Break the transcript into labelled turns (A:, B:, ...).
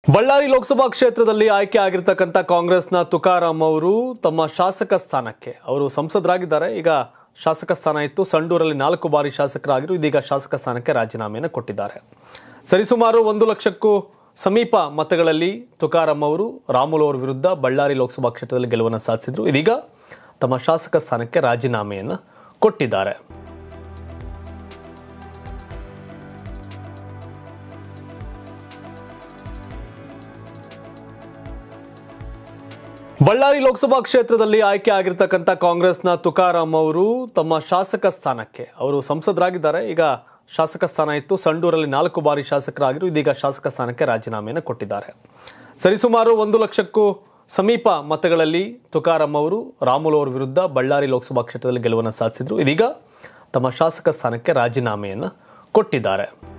A: ಬಳ್ಳಾರಿ ಲೋಕಸಭಾ ಕ್ಷೇತ್ರದಲ್ಲಿ ಆಯ್ಕೆ ಆಗಿರ್ತಕ್ಕಂಥ ಕಾಂಗ್ರೆಸ್ನ ತುಕಾರಾಂ ಅವರು ತಮ್ಮ ಶಾಸಕ ಸ್ಥಾನಕ್ಕೆ ಅವರು ಸಂಸದರಾಗಿದ್ದಾರೆ ಈಗ ಶಾಸಕ ಸ್ಥಾನ ಇತ್ತು ಸಂಡೂರಲ್ಲಿ ನಾಲ್ಕು ಬಾರಿ ಶಾಸಕರಾಗಿರು ಇದೀಗ ಶಾಸಕ ಸ್ಥಾನಕ್ಕೆ ರಾಜೀನಾಮೆಯನ್ನು ಕೊಟ್ಟಿದ್ದಾರೆ ಸರಿಸುಮಾರು ಒಂದು ಲಕ್ಷಕ್ಕೂ ಸಮೀಪ ಮತಗಳಲ್ಲಿ ತುಕಾರಾಂ ಅವರು ರಾಮುಲು ಅವರ ವಿರುದ್ಧ ಬಳ್ಳಾರಿ ಲೋಕಸಭಾ ಕ್ಷೇತ್ರದಲ್ಲಿ ಗೆಲುವನ್ನು ಸಾಧಿಸಿದ್ರು ಇದೀಗ ತಮ್ಮ ಶಾಸಕ ಸ್ಥಾನಕ್ಕೆ ರಾಜೀನಾಮೆಯನ್ನು ಕೊಟ್ಟಿದ್ದಾರೆ ಬಳ್ಳಾರಿ ಲೋಕಸಭಾ ಕ್ಷೇತ್ರದಲ್ಲಿ ಆಯ್ಕೆ ಆಗಿರ್ತಕ್ಕಂಥ ಕಾಂಗ್ರೆಸ್ನ ತುಕಾರಾಂ ಅವರು ತಮ್ಮ ಶಾಸಕ ಸ್ಥಾನಕ್ಕೆ ಅವರು ಸಂಸದರಾಗಿದ್ದಾರೆ ಈಗ ಶಾಸಕ ಸ್ಥಾನ ಇತ್ತು ಸಂಡೂರಲ್ಲಿ ನಾಲ್ಕು ಬಾರಿ ಶಾಸಕರಾಗಿರು ಇದೀಗ ಶಾಸಕ ಸ್ಥಾನಕ್ಕೆ ರಾಜೀನಾಮೆಯನ್ನು ಕೊಟ್ಟಿದ್ದಾರೆ ಸರಿಸುಮಾರು ಒಂದು ಲಕ್ಷಕ್ಕೂ ಸಮೀಪ ಮತಗಳಲ್ಲಿ ತುಕಾರಾಂ ಅವರು ರಾಮುಲು ಅವರ ವಿರುದ್ಧ ಬಳ್ಳಾರಿ ಲೋಕಸಭಾ ಕ್ಷೇತ್ರದಲ್ಲಿ ಗೆಲುವನ್ನು ಸಾಧಿಸಿದ್ರು ಇದೀಗ ತಮ್ಮ ಶಾಸಕ ಸ್ಥಾನಕ್ಕೆ ರಾಜೀನಾಮೆಯನ್ನು ಕೊಟ್ಟಿದ್ದಾರೆ